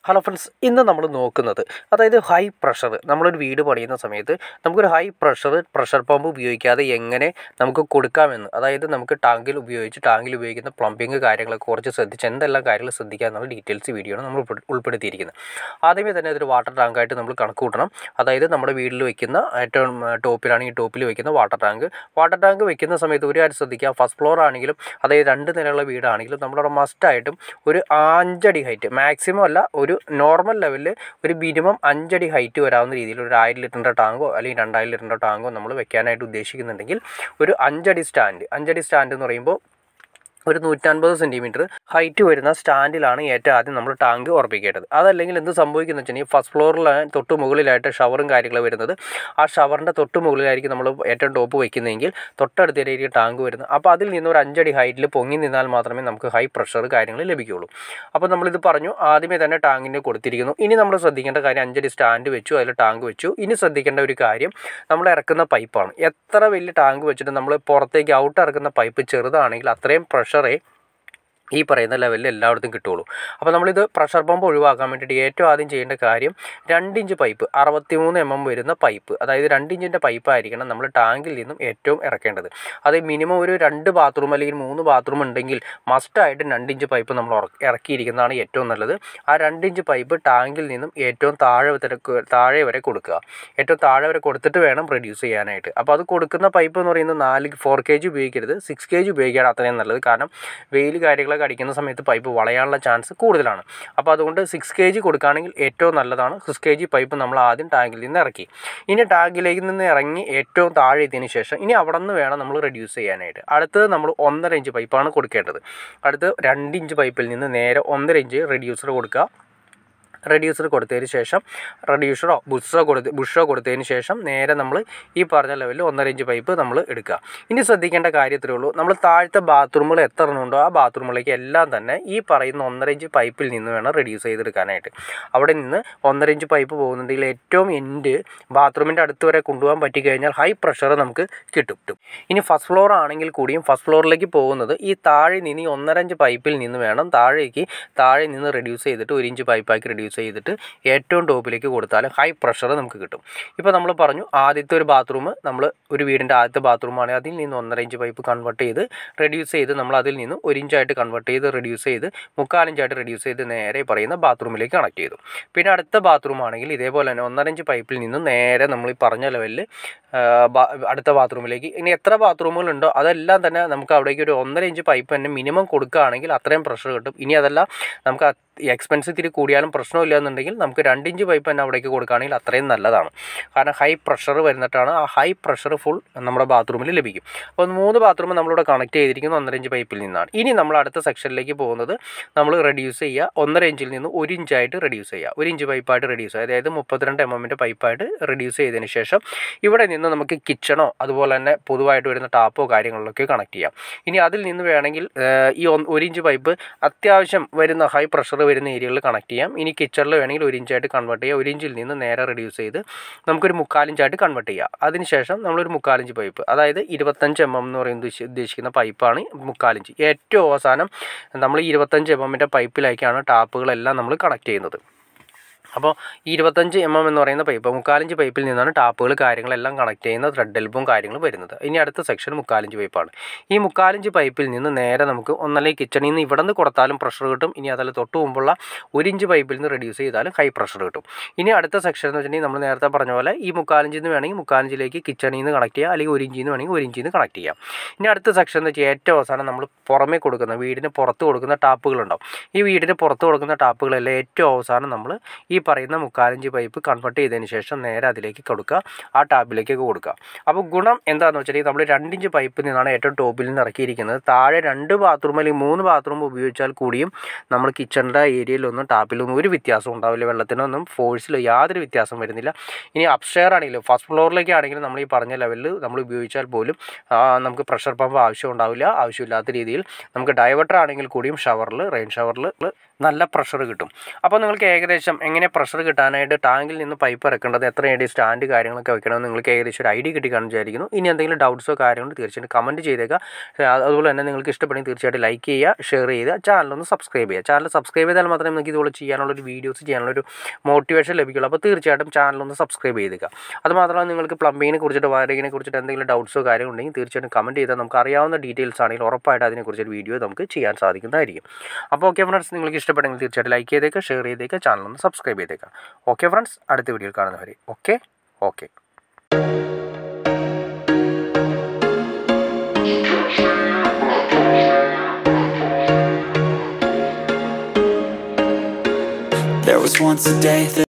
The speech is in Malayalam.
ഹലോ ഫ്രണ്ട്സ് ഇന്ന് നമ്മൾ നോക്കുന്നത് അതായത് ഹൈ പ്രഷർ നമ്മളൊരു വീട് പണിയുന്ന സമയത്ത് നമുക്കൊരു ഹൈ പ്രഷർ പ്രഷർ പമ്പ് ഉപയോഗിക്കാതെ എങ്ങനെ നമുക്ക് കൊടുക്കാമെന്ന് അതായത് നമുക്ക് ടാങ്കിൽ ഉപയോഗിച്ച് ടാങ്കിൽ ഉപയോഗിക്കുന്ന പ്ലംബിങ് കാര്യങ്ങളൊക്കെ കുറച്ച് ശ്രദ്ധിച്ച് എന്തെല്ലാം കാര്യങ്ങൾ ശ്രദ്ധിക്കുക എന്നുള്ള ഡീറ്റെയിൽസ് വീഡിയോ ആണ് നമ്മൾ ഉൾപ്പെ- ഉൾപ്പെടുത്തിയിരിക്കുന്നത് ആദ്യമേ തന്നെ അതൊരു വാട്ടർ ടാങ്കായിട്ട് നമ്മൾ കണക്ക് കൂട്ടണം അതായത് നമ്മുടെ വീട്ടിൽ വെക്കുന്ന ഏറ്റവും ആ, ടോപ്പിലാണെങ്കിൽ ടോപ്പിൽ വെക്കുന്ന വാട്ടർ ടാങ്ക് വാട്ടർ ടാങ്ക് വെക്കുന്ന സമയത്ത് ഒരു കാര്യം ശ്രദ്ധിക്കുക ഫസ്റ്റ് ഫ്ലോർ ആണെങ്കിലും അതായത് രണ്ട് നിലയുള്ള വീടാണെങ്കിലും നമ്മളവിടെ മസ്റ്റായിട്ടും ഒരു അഞ്ചടി ഹൈറ്റ് മാക്സിമം അല്ല ഒരു നോർമൽ ലെവലിൽ ഒരു മിനിമം അഞ്ചടി ഹൈറ്റ് വരാവുന്ന രീതിയിൽ ഒരു ആയിരം ലിറ്ററിൻ്റെ ടാങ്കോ അല്ലെങ്കിൽ രണ്ടായിരം ലിറ്ററിൻ്റെ ടാങ്കോ നമ്മൾ വെക്കാനായിട്ട് ഉദ്ദേശിക്കുന്നുണ്ടെങ്കിൽ ഒരു അഞ്ചടി സ്റ്റാൻഡ് അഞ്ചടി സ്റ്റാൻഡ് എന്ന് പറയുമ്പോൾ ഒരു നൂറ്റൻപത് സെൻറ്റിമീറ്റർ ഹൈറ്റ് വരുന്ന സ്റ്റാൻഡിലാണ് ഏറ്റവും ആദ്യം നമ്മൾ ടാങ്ക് ഉറപ്പിക്കേണ്ടത് അതല്ലെങ്കിൽ എന്ത് സംഭവിക്കുന്നത് വെച്ചിട്ടുണ്ടെങ്കിൽ ഫസ്റ്റ് ഫ്ലോറിൽ തൊട്ട് മുകളിലായിട്ട് ഷവറും കാര്യങ്ങളും വരുന്നത് ആ ഷവറിൻ്റെ തൊട്ട് മുകളിലായിരിക്കും നമ്മൾ ഏറ്റവും ടോപ്പ് വയ്ക്കുന്നതെങ്കിൽ തൊട്ടടുത്തേക്ക് ടാങ്ക് വരുന്നത് അപ്പോൾ അതിൽ നിന്ന് ഒരു അഞ്ചടി ഹൈറ്റിൽ പൊങ്ങി നിന്നാൽ മാത്രമേ നമുക്ക് ഹൈ പ്രഷർ കാര്യങ്ങൾ ലഭിക്കുകയുള്ളൂ അപ്പോൾ നമ്മളിത് പറഞ്ഞു ആദ്യമേ തന്നെ ടാങ്കിന് കൊടുത്തിരിക്കുന്നു ഇനി നമ്മൾ ശ്രദ്ധിക്കേണ്ട കാര്യം അഞ്ചടി സ്റ്റാൻഡ് വെച്ചു അതിൽ ടാങ്ക് വെച്ചു ഇനി ശ്രദ്ധിക്കേണ്ട ഒരു കാര്യം നമ്മൾ ഇറക്കുന്ന പൈപ്പാണ് എത്ര വലിയ ടാങ്ക് വെച്ചിട്ട് നമ്മൾ പുറത്തേക്ക് ഔട്ട് ഇറക്കുന്ന പൈപ്പ് ചെറുതാണെങ്കിൽ അത്രയും പ്രഷറേ ഈ പറയുന്ന ലെവലിൽ എല്ലായിടത്തും കിട്ടുള്ളൂ അപ്പോൾ നമ്മളിത് പ്രഷർ പമ്പ് ഒഴിവാക്കാൻ വേണ്ടിയിട്ട് ഏറ്റവും ആദ്യം ചെയ്യേണ്ട കാര്യം രണ്ട് ഇഞ്ച് പൈപ്പ് അറുപത്തിമൂന്ന് എം എം വരുന്ന പൈപ്പ് അതായത് രണ്ട് ഇഞ്ചിൻ്റെ പൈപ്പ് ആയിരിക്കണം നമ്മൾ ടാങ്കിൽ നിന്നും ഏറ്റവും ഇറക്കേണ്ടത് അത് മിനിമം ഒരു രണ്ട് ബാത്റൂം അല്ലെങ്കിൽ മൂന്ന് ബാത്റൂം ഉണ്ടെങ്കിൽ മസ്റ്റായിട്ട് രണ്ട് ഇഞ്ച് പൈപ്പ് നമ്മൾ ഉറ- ഇറക്കിയിരിക്കുന്നതാണ് ഏറ്റവും നല്ലത് ആ രണ്ട് ഇഞ്ച് പൈപ്പ് ടാങ്കിൽ നിന്നും ഏറ്റവും താഴെ വരെ താഴെ വരെ കൊടുക്കുക ഏറ്റവും താഴെ വരെ കൊടുത്തിട്ട് വേണം റെഡ്യൂസ് ചെയ്യാനായിട്ട് അപ്പോൾ അത് കൊടുക്കുന്ന പൈപ്പ് എന്ന് പറയുന്നത് നാല് ഫോർ കെ ജി ഉപയോഗിക്കരുത് സിക്സ് കെ ജി ഉപയോഗിക്കുകയാണ് അത്രയും നല്ലത് കാരണം വെയിൽ കാര്യങ്ങളൊക്കെ അടിക്കുന്ന സമയത്ത് പൈപ്പ് വളയാനുള്ള ചാൻസ് കൂടുതലാണ് അപ്പോൾ അതുകൊണ്ട് സിക്സ് കെ ജി കൊടുക്കുകയാണെങ്കിൽ ഏറ്റവും നല്ലതാണ് സിക്സ് കെ ജി പൈപ്പ് നമ്മൾ ആദ്യം ടാങ്കിൽ നിന്ന് ഇറക്കി ഇനി ടാങ്കിലേക്ക് നിന്ന് ഇറങ്ങി ഏറ്റവും താഴെ എത്തിയതിന് ശേഷം ഇനി അവിടെ നിന്ന് വേണം നമ്മൾ റെഡ്യൂസ് ചെയ്യാനായിട്ട് അടുത്തത് നമ്മൾ ഒന്നര ഇഞ്ച് പൈപ്പാണ് കൊടുക്കേണ്ടത് അടുത്ത് രണ്ട് ഇഞ്ച് പൈപ്പിൽ നിന്ന് നേരെ ഒന്നര ഇഞ്ച് റെഡ്യൂസർ കൊടുക്കുക റെഡ്യൂസർ കൊടുത്തതിന് ശേഷം റെഡ്യൂസറോ ബുഷോ കൊടുത്ത് ബുഷോ കൊടുത്തതിന് ശേഷം നേരെ നമ്മൾ ഈ പറഞ്ഞ ലെവലിൽ ഒന്നര ഇഞ്ച് പൈപ്പ് നമ്മൾ എടുക്കുക ഇനി ശ്രദ്ധിക്കേണ്ട കാര്യത്തിലേ ഉള്ളൂ നമ്മൾ താഴത്തെ ബാത്റൂമുകൾ എത്ര എണ്ണം ഉണ്ടോ ആ ബാത്റൂമുകളിലേക്ക് എല്ലാം തന്നെ ഈ പറയുന്ന ഒന്നര ഇഞ്ച് പൈപ്പിൽ നിന്ന് വേണം റെഡ്യൂസ് ചെയ്തെടുക്കാനായിട്ട് അവിടെ നിന്ന് ഒന്നര ഇഞ്ച് പൈപ്പ് പോകുന്നുണ്ടെങ്കിൽ ഏറ്റവും എൻഡ് ബാത്റൂമിൻ്റെ അടുത്ത് വരെ കൊണ്ടുപോകാൻ പറ്റിക്കഴിഞ്ഞാൽ ഹൈ പ്രഷർ നമുക്ക് കിട്ടും കിട്ടും. ഇനി ഫസ്റ്റ് ഫ്ലോർ ആണെങ്കിൽ കൂടിയും ഫസ്റ്റ് ഫ്ലോറിലേക്ക് പോകുന്നത് ഈ താഴെ നിന്ന് ഈ ഒന്നര ഇഞ്ച് പൈപ്പിൽ നിന്ന് വേണം താഴേക്ക് താഴെ നിന്ന് റെഡ്യൂസ് ചെയ്തിട്ട് ഒരു ഇഞ്ച് പൈപ്പാക്കി റെഡ്യൂസ് ചെയ്തിട്ട് ഏറ്റവും ടോപ്പിലേക്ക് കൊടുത്താൽ ഹൈ പ്രഷർ നമുക്ക് കിട്ടും ഇപ്പോൾ നമ്മൾ പറഞ്ഞു ആദ്യത്തെ ഒരു ബാത്റൂം നമ്മൾ ഒരു വീടിൻ്റെ ആദ്യത്തെ ബാത്റൂമാണ് അതിൽ നിന്ന് ഒന്നര ഇഞ്ച് പൈപ്പ് കൺവേർട്ട് ചെയ്ത് റെഡ്യൂസ് ചെയ്ത് നമ്മൾ അതിൽ നിന്ന് ഒരു ഇഞ്ചായിട്ട് കൺവേർട്ട് ചെയ്ത് റെഡ്യൂസ് ചെയ്ത് മുക്കാലിഞ്ചായിട്ട് റെഡ്യൂസ് ചെയ്ത് നേരെ ഈ പറയുന്ന ബാത്റൂമിലേക്ക് കണക്ട് ചെയ്തു പിന്നെ അടുത്ത ബാത്റൂം ആണെങ്കിൽ ഇതേപോലെ തന്നെ ഒന്നര ഇഞ്ച് പൈപ്പിൽ നിന്ന് നേരെ നമ്മൾ ഈ പറഞ്ഞ ലെവലിൽ അടുത്ത ബാത്റൂമിലേക്ക് ഇനി എത്ര ബാത്റൂമുകളുണ്ടോ അതെല്ലാം തന്നെ നമുക്ക് അവിടേക്ക് ഒരു ഒന്നര ഇഞ്ച് പൈപ്പ് തന്നെ മിനിമം കൊടുക്കുകയാണെങ്കിൽ അത്രയും പ്രഷർ കിട്ടും ഇനി അതല്ല നമുക്ക് എക്സ്പെൻസ് ഇത്തിരി കൂടിയാലും പ്രശ്നമില്ല എന്നുണ്ടെങ്കിൽ നമുക്ക് രണ്ട് ഇഞ്ച് പൈപ്പ് തന്നെ അവിടേക്ക് കൊടുക്കുകയാണെങ്കിൽ അത്രയും നല്ലതാണ് കാരണം ഹൈ പ്രഷർ വരുന്നിട്ടാണ് ആ ഹൈ പ്രഷർ ഫുൾ നമ്മുടെ ബാത്റൂമിൽ ലഭിക്കും അപ്പോൾ മൂന്ന് ബാത്റൂം നമ്മളിവിടെ കണക്ട് ചെയ്തിരിക്കുന്നത് ഒന്നര ഇഞ്ച് പൈപ്പിൽ നിന്നാണ് ഇനി നമ്മൾ അടുത്ത സെക്ഷനിലേക്ക് പോകുന്നത് നമ്മൾ റെഡ്യൂസ് ചെയ്യുക ഒന്നര ഇഞ്ചിൽ നിന്ന് ഒരു ഇഞ്ചായിട്ട് റെഡ്യൂസ് ചെയ്യുക ഒരു ഇഞ്ച് പൈപ്പായിട്ട് റെഡ്യൂസ് ചെയ്യുക അതായത് മുപ്പത്തിരണ്ട് എം എമ്മിൻ്റെ പൈപ്പായിട്ട് റെഡ്യൂസ് ചെയ്തതിന് ശേഷം ഇവിടെ നിന്ന് നമുക്ക് കിച്ചണോ അതുപോലെ തന്നെ പൊതുവായിട്ട് വരുന്ന ടാപ്പോ കാര്യങ്ങളിലൊക്കെ കണക്ട് ചെയ്യാം ഇനി അതിൽ നിന്ന് വേണമെങ്കിൽ ഏഹ്, ഈ ഒന്ന് ഒരു ഇഞ്ച് പൈപ്പ് അത്യാവശ്യം വരുന്ന ഹൈ പ്രഷർ വരുന്ന ഏരിയകളിൽ കണക്ട് ചെയ്യാം ഇനി കിച്ചണിൽ വേണമെങ്കിൽ ഒരു ഇഞ്ചായിട്ട് കൺവേർട്ട് ചെയ്യുക ഒരു ഇഞ്ചിൽ നിന്ന് നേരെ റെഡ്യൂസ് ചെയ്ത് നമുക്കൊരു മുക്കാലിഞ്ചായിട്ട് കൺവേർട്ട് ചെയ്യാം അതിനുശേഷം നമ്മളൊരു മുക്കാലിഞ്ച് പൈപ്പ് അതായത് ഇരുപത്തഞ്ച് എം എം എന്ന് പറയുന്നത് ഉദ്ദേശി- ഉദ്ദേശിക്കുന്ന പൈപ്പാണ് മുക്കാലിഞ്ച് ഏറ്റവും അവസാനം നമ്മൾ ഈ ഇരുപത്തഞ്ച് എം എമ്മിൻ്റെ പൈപ്പിലേക്കാണ് ടാപ്പുകളെല്ലാം നമ്മൾ കണക്ട് ചെയ്യുന്നത് അപ്പോൾ ഈ ഇരുപത്തഞ്ച് എം എം എന്ന് പറയുന്ന പൈപ്പ് മുക്കാലിഞ്ച് പൈപ്പിൽ നിന്നാണ് ടാപ്പുകൾ കാര്യങ്ങളെല്ലാം കണക്ട് ചെയ്യുന്ന ത്രെഡ് എൽബും കാര്യങ്ങളും വരുന്നത് ഇനി അടുത്ത സെക്ഷൻ മുക്കാലിഞ്ച് പൈപ്പാണ് ഈ മുക്കാലിഞ്ച് പൈപ്പിൽ നിന്ന് നേരെ നമുക്ക് ഒന്നല്ലെങ്കിൽ കിച്ചണിൽ നിന്ന് ഇവിടെ നിന്ന് കൊടുത്താലും പ്രഷർ കിട്ടും ഇനി അതല്ല തൊട്ട് മുമ്പുള്ള ഒരു ഇഞ്ച് പൈപ്പിൽ നിന്ന് റെഡ്യൂസ് ചെയ്താലും ഹൈ പ്രഷർ കിട്ടും ഇനി അടുത്ത സെക്ഷൻ എന്ന് വെച്ചിട്ടുണ്ടെങ്കിൽ നമ്മൾ നേരത്തെ പറഞ്ഞ പോലെ ഈ മുക്കാലിഞ്ചിൽ നിന്ന് വേണമെങ്കിൽ മുക്കാലിഞ്ചിലേക്ക് കിച്ചണിൽ നിന്ന് കണക്ട് ചെയ്യാം അല്ലെങ്കിൽ ഒരു ഇഞ്ചിൽ നിന്ന് വേണമെങ്കിൽ ഒരു ഇഞ്ചിൽ നിന്ന് കണക്ട് ചെയ്യാം ഇനി അടുത്ത സെക്ഷൻ എന്ന് വെച്ചാൽ ഏറ്റവും അവസാനം നമ്മൾ പുറമേ കൊടുക്കുന്ന വീടിന് പുറത്ത് കൊടുക്കുന്ന ടാപ്പുകളുണ്ടാവും ഈ വീടിന് പുറത്ത് കൊടുക്കുന്ന ടാപ്പുകളെല്ലാം ഏറ്റവും അവസാനം നമ്മൾ ഈ പറയുന്ന മുക്കാലഞ്ച് പൈപ്പ് കൺവേർട്ട് ചെയ്തതിന് ശേഷം നേരെ അതിലേക്ക് കൊടുക്കുക ആ ടാപ്പിലേക്കൊക്കെ കൊടുക്കുക അപ്പോൾ ഗുണം എന്താണെന്ന് വെച്ചാൽ നമ്മൾ രണ്ടിഞ്ച് പൈപ്പിൽ നിന്നാണ് ഏറ്റവും ടോപ്പിൽ നിന്ന് ഇറക്കിയിരിക്കുന്നത് താഴെ രണ്ട് ബാത്റൂം അല്ലെങ്കിൽ മൂന്ന് ബാത്റൂം ഉപയോഗിച്ചാൽ കൂടിയും നമ്മൾ കിച്ചണിൻ്റെ ഏരിയയിലൊന്നും ടാപ്പിലൊന്നും ഒരു വ്യത്യാസം ഉണ്ടാവില്ല വെള്ളത്തിനൊന്നും ഫോഴ്സിൽ യാതൊരു വ്യത്യാസം വരുന്നില്ല ഇനി അപ്സ്റ്റെയർ ആണെങ്കിലും ഫസ്റ്റ് ഫ്ലോറിലേക്ക് ആണെങ്കിലും നമ്മൾ ഈ പറഞ്ഞ ലെവലിൽ നമ്മൾ ഉപയോഗിച്ചാൽ പോലും ആ, നമുക്ക് പ്രഷർ പമ്പ് ആവശ്യം ഉണ്ടാവില്ല ആവശ്യമില്ലാത്ത രീതിയിൽ നമുക്ക് ഡൈവർട്ടർ ആണെങ്കിൽ കൂടിയും ഷവറിൽ റെയിൻ ഷവറിൽ നല്ല പ്രഷർ കിട്ടും അപ്പോൾ നിങ്ങൾക്ക് ഏകദേശം എങ്ങനെ പ്രഷർ കിട്ടാനായിട്ട് ടാങ്കിൽ നിന്ന് പൈപ്പ് ഇറക്കേണ്ടത് എത്ര അടി സ്റ്റാൻഡ് കാര്യങ്ങളൊക്കെ വെക്കണമെന്ന് നിങ്ങൾക്ക് ഏകദേശം ഒരു ഐഡിയ കിട്ടി കാണും വിചാരിക്കുന്നു ഇനി എന്തെങ്കിലും ഡൗട്ട്സോ കാര്യങ്ങളോ തീർച്ചയായിട്ടും കമൻറ്റ് ചെയ്തേക്കുക അത് അതുപോലെ തന്നെ നിങ്ങൾക്ക് ഇഷ്ടപ്പെടുമെങ്കിൽ തീർച്ചയായിട്ടും ലൈക്ക് ചെയ്യുക ഷെയർ ചെയ്യുക ചാനലൊന്ന് സബ്സ്ക്രൈബ് ചെയ്യുക ചാനൽ സബ്സ്ക്രൈബ് ചെയ്താൽ മാത്രമേ നിങ്ങൾക്ക് ഇതുപോലെ ചെയ്യാനുള്ളൊരു വീഡിയോസ് ചെയ്യാനുള്ളൊരു മോട്ടിവേഷൻ ലഭിക്കുള്ളൂ അപ്പോൾ തീർച്ചയായിട്ടും ചാനലൊന്ന് സബ്സ്ക്രൈബ് ചെയ്തേക്കുക അത് മാത്രമല്ല നിങ്ങൾക്ക് പ്ലംബിങ്ങിനെ കുറിച്ചിട്ട് വയറിങ്ങിനെ കുറിച്ചിട്ട് എന്തെങ്കിലും ഡൗട്ട്സോ കാര്യങ്ങൾ ഉണ്ടെങ്കിൽ തീർച്ചയായിട്ടും കമൻറ്റ് ചെയ്താൽ നമുക്ക് അറിയാവുന്ന ഡീറ്റെയിൽസ് ആണെങ്കിൽ ഉറപ്പായിട്ട് അതിനെക്കുറിച്ചൊരു വീഡിയോ നമുക്ക് ചെയ്യാൻ സാധിക്കുന്നതായിരിക്കും അപ്പോൾ ഓക്കെ ഫ്രണ്ട്സ് നിങ്ങൾക്ക് ഇഷ്ടപ്പെടുമെങ്കിൽ തീർച്ചയായിട്ടും ലൈക്ക് ചെയ്തേക്കുക ഷെയർ ചെയ്തേക്കുക ചാനലൊന്ന് സബ്സ്ക്രൈബ് ചെയ്തേക്കുക ഓക്കെ ഫ്രണ്ട്സ് അടുത്ത വീഡിയോയിൽ കാണുന്നവരെ okay okay There was once a day that